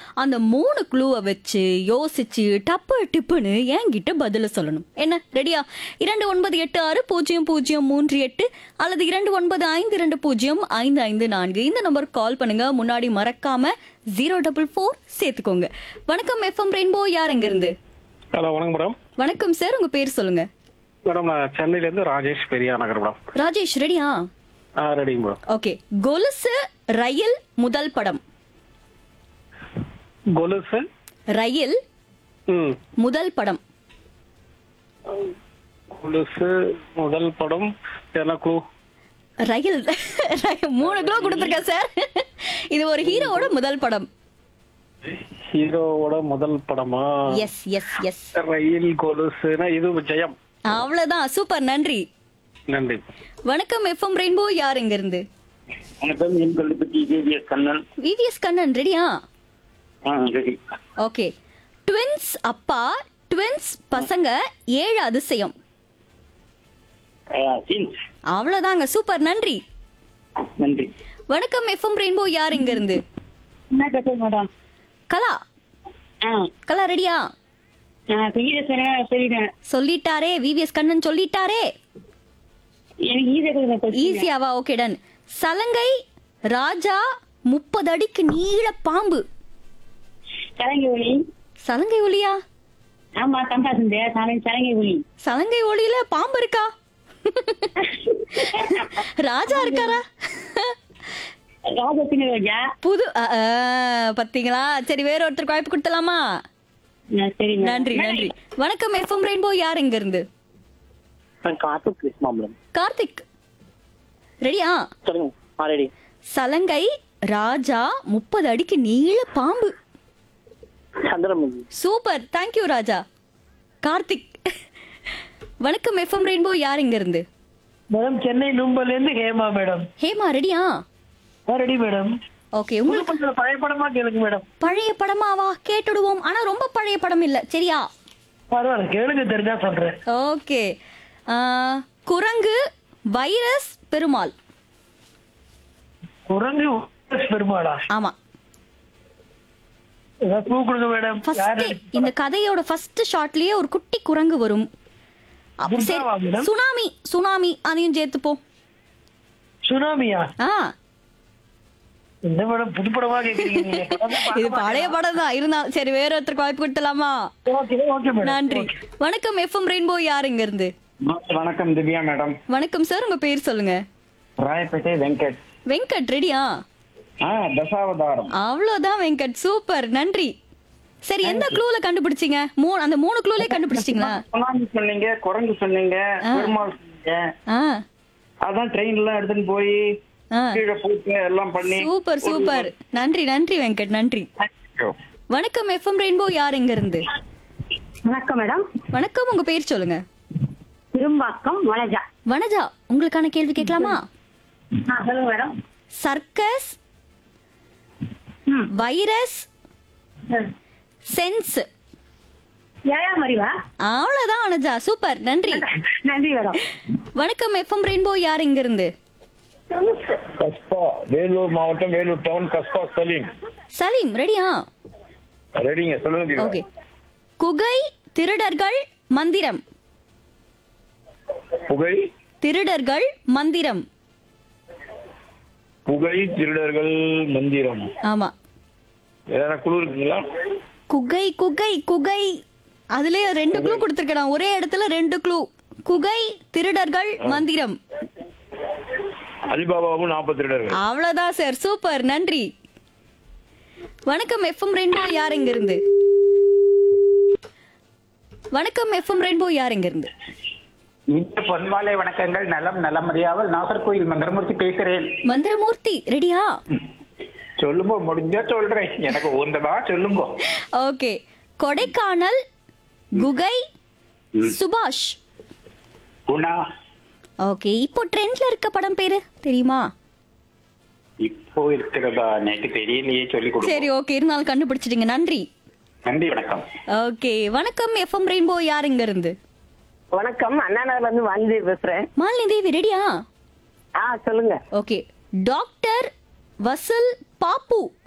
அந்த மூணு க்ளூவை வச்சு யோசிச்சு டப்பு டிப்புன்னு என்கிட்ட பதில சொல்லணும் என்ன ரெடியா இரண்டு ஒன்பது எட்டு ஆறு பூஜ்ஜியம் பூஜ்ஜியம் மூன்று எட்டு அல்லது இரண்டு ஒன்பது ஐந்து இரண்டு பூஜ்ஜியம் ஐந்து ஐந்து நான்கு இந்த நம்பருக்கு கால் பண்ணுங்க முன்னாடி மறக்காம ஜீரோ டபுள் ஃபோர் சேர்த்துக்கோங்க வணக்கம் எஃப்எம் ரெயின்போ யார் எங்க இருந்து ஹலோ வணக்கம் மேடம் வணக்கம் சார் உங்க பேர் சொல்லுங்க மேடம் நான் சென்னையிலேருந்து ராஜேஷ் பெரியா நகர் மேடம் ராஜேஷ் ரெடியா ஆ ரெடிங்க மேடம் ஓகே கொலுசு ரயில் முதல் படம் கொலுசு ரயில் ம் முதல் படம் கொலுசு முதல் படம் எல்லாம் க்ளூ ரயில் ரயில். மூணு கிலோ கொடுத்துருக்கேன் சார் இது ஒரு ஹீரோவோட முதல் படம் ஹீரோவோட முதல் படமா எஸ் எஸ் எஸ் ரயில் கொலுசுனா இது ஜெயம் அவ்வளவுதான் சூப்பர் நன்றி நன்றி வணக்கம் எஃப்எம் ரெயின்போ யார் எங்க இருந்து வணக்கம் என் கல்லுப்பட்டி ஜேவிஎஸ் கண்ணன் விவிஎஸ் கண்ணன் ரெடியா ஆ ரெடி ஓகே ட்வின்ஸ் அப்பா ட்வின்ஸ் பசங்க ஏழு அதிசயம் ஜீன்ஸ் அவ்வளவுதாங்க சூப்பர் நன்றி நன்றி வணக்கம் எஃப்எம் ரெயின்போ யார் எங்க இருந்து என்ன கதை மேடம் கலா ஆ கலா ரெடியா நான் பெரிய சொல்லிட்டேன் சொல்லிட்டாரே விவிஎஸ் கண்ணன் சொல்லிட்டாரே எனக்கு ஈஸியா கொடுங்க ஈஸியாவா ஓகே டன் சலங்கை ராஜா முப்பது அடிக்கு நீள பாம்பு சலங்கை ஒளி சலங்கை ஒளியா ஆமா கம்பாசன் சலங்கை சலங்கை ஒளி சலங்கை ஒளியில பாம்பு இருக்கா ராஜா இருக்காரா ராஜத்தின ரோஜா புது அ, அ, பாத்தீங்களா சரி வேற ஒருத்தருக்கு வாய்ப்பு கொடுத்தலாமா ஆ, சரி மேடம். நன்றி நன்றி வணக்கம் எஃப்எம் ரெயின்போ யார் எங்க இருந்து காத்து கிருஷ்ணா மேடம் கார்த்திக் ரெடியா சொல்லுங்க ஆ ரெடி சலங்கை ராஜா முப்பது அடிக்கு நீள பாம்பு சந்திரமுகி சூப்பர் தேங்க்யூ ராஜா கார்த்திக் வணக்கம் எஃப்எம் ரெயின்போ யார் இங்க இருந்து மேடம் சென்னை நும்பல்ல இருந்து ஹேமா மேடம் ஹேமா ரெடியா ரெடி மேடம் ஓகே உங்களுக்கு கொஞ்சம் பழைய படமா கேளுங்க மேடம் பழைய படமாவா கேட்டுடுவோம் ஆனா ரொம்ப பழைய படம் இல்ல சரியா பரவாயில்ல கேளுங்க தெரிஞ்சா சொல்றேன் ஓகே குரங்கு வைரஸ் பெருமாள் குரங்கு பெருமாளா ஆமா ஏதாவது பூ கொடுங்க மேடம் யாரு ஃபர்ஸ்ட் இந்த கதையோட ஃபர்ஸ்ட் ஷாட்லயே ஒரு குட்டி குரங்கு வரும் அப்ப சரி துர்காவா madam? சுனாமி சுனாமி அதையும் சேர்த்துப்போம் சுனாமியா ஆ என்ன மேடம் புது படமா கேக்குறீங்க நீங்க? இது பழைய படம் தான் இருந்தாலும் சரி வேற ஒருத்தருக்கு வாய்ப்பு கொடுத்தலாமா ஓகே ஓகே மேடம் நன்றி வணக்கம் எஃப்எம் ரெயின்போ யார் இங்க இருந்து வணக்கம் திவ்யா மேடம் வணக்கம் சார் உங்க பேர் சொல்லுங்க ராயப்பேட்டை வெங்கட் வெங்கட் ரெடியா ஆ தசாவதாரம் அவ்வளவுதான் வெங்கட் சூப்பர் நன்றி சரி எந்த க்ளூல கண்டுபிடிச்சீங்க மூணு அந்த மூணு க்ளூலே கண்டுபிடிச்சிட்டீங்களா சுனாமி சொன்னீங்க குரங்கு சொன்னீங்க பெருமாள் சொன்னீங்க ஆ அதான் ட்ரெயின் எல்லாம் எடுத்துன்னு போய் ஆ கீழே போட்டு எல்லாம் பண்ணி சூப்பர் சூப்பர் நன்றி நன்றி வெங்கட் நன்றி வணக்கம் எஃப்எம் ரெயின்போ யார் இங்க இருந்து வணக்கம் மேடம் வணக்கம் உங்க பேர் சொல்லுங்க திரும்பாக்கம் வனஜா வனஜா உங்களுக்கான கேள்வி கேட்கலாமா ஆ சொல்லுங்க மேடம் சர்க்கஸ் ம். வைரஸ் ம். சென்ஸ் ஏழாம் அறிவா அவ்வளவுதான் வனஜா சூப்பர் நன்றி நன்றி மேடம் வணக்கம் எஃப்எம் ரெயின்போ யார் இங்க இருந்து கஸ்பா வேலூர் மாவட்டம் வேலூர் டவுன் கஸ்பா சலீம் சலீம் ரெடியா ரெடிங்க சொல்லுங்க தீபா. ஓகே குகை திருடர்கள் மந்திரம் புகை திருடர்கள் மந்திரம் புகை திருடர்கள் மந்திரம் ஆமா ஏதாவது குழு இருக்குங்களா குகை குகை குகை அதுலயே ரெண்டு க்ளூ கொடுத்துருக்கேன் ஒரே இடத்துல ரெண்டு க்ளூ குகை திருடர்கள் மந்திரம் அலிபாபாவும் நாற்பது திருடர்கள் அவ்வளவுதான் சார் சூப்பர் நன்றி வணக்கம் எஃப்எம் ரெயின்போ யார் இங்க இருந்து வணக்கம் எஃப்எம் ரெயின்போ யார் இங்க இருந்து இந்த பொன்மாலை வணக்கங்கள் நலம் நலமறியாமல் நாகர்கோயில் மந்திரமூர்த்தி பேசுறேன் மந்திரமூர்த்தி ரெடியா சொல்லுங்க முடிஞ்சா சொல்றேன் எனக்கு உந்ததா சொல்லுங்க ஓகே கொடைக்கானல் குகை சுபாஷ் குணா ஓகே இப்போ ட்ரெண்ட்ல இருக்க படம் பேரு தெரியுமா இப்போ இருக்கிறதா எனக்கு தெரியலையே சொல்லி கொடுங்க சரி ஓகே இருந்தாலும் கண்டுபிடிச்சிட்டீங்க நன்றி நன்றி வணக்கம் ஓகே வணக்கம் எஃப்எம் ரெயின்போ யார் இங்க இருந்து வணக்கம் அண்ணா நகர்ல இருந்து வாந்தி பேசுறேன் மாலினி தேவி ரெடியா ஆ சொல்லுங்க ஓகே டாக்டர் வசல் பாப்பு